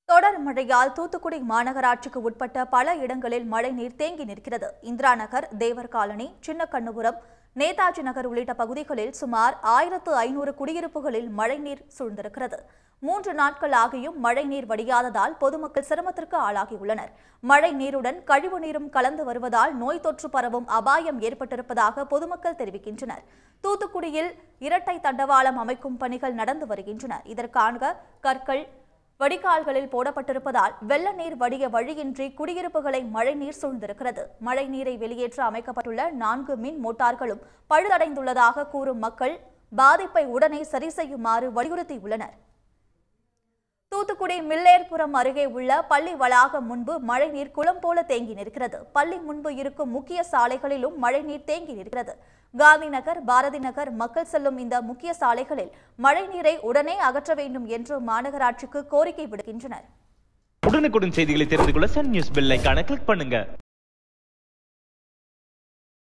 தொடர் மழையால் தூத்துக்குடி மாநகராட்சிக்கு உட்பட்ட பல இடங்களில் மழைநீர் தேங்கி நிற்கிறது இந்திரா நகர் தேவர் காலனி சின்னக்கண்ணுபுரம் நேதாஜி நகர் உள்ளிட்ட பகுதிகளில் சுமார் ஆயிரத்து ஐநூறு குடியிருப்புகளில் மழைநீர் சூழ்ந்திருக்கிறது மூன்று நாட்கள் ஆகியும் மழைநீர் வடியாததால் பொதுமக்கள் சிரமத்திற்கு ஆளாகியுள்ளனர் மழை நீருடன் கழிவு நீரும் கலந்து வருவதால் நோய் தொற்று பரவும் அபாயம் ஏற்பட்டிருப்பதாக பொதுமக்கள் தெரிவிக்கின்றனர் தூத்துக்குடியில் இரட்டை தண்டவாளம் அமைக்கும் பணிகள் நடந்து வருகின்றன இதற்காக கற்கள் வடிகால்களில் போடப்பட்டிருப்பதால் வெள்ள நீர் வடிய வழியின்றி குடியிருப்புகளை மழைநீர் சூழ்ந்திருக்கிறது மழை நீரை வெளியேற்ற அமைக்கப்பட்டுள்ள நான்கு மின் மோட்டார்களும் பழுதடைந்துள்ளதாக கூறும் மக்கள் பாதிப்பை உடனே சரி செய்யுமாறு வலியுறுத்தியுள்ளனர் தூத்துக்குடி மில்லேர்புரம் அருகே உள்ள பள்ளி வளாகம் முன்பு மழைநீர் குளம் போல தேங்கி நிற்கிறது பள்ளி முன்பு இருக்கும் முக்கிய சாலைகளிலும் மழைநீர் தேங்கி நிற்கிறது காந்தி நகர் பாரதி நகர் மக்கள் செல்லும் இந்த முக்கிய சாலைகளில் மழைநீரை உடனே அகற்ற வேண்டும் என்று மாநகராட்சிக்கு கோரிக்கை விடுக்கின்றனர் உடனுக்குடன் செய்திகளை தெரிந்து கொள்ள சன் நியூஸ் பெல் ஐகானை கிளிக் பண்ணுங்க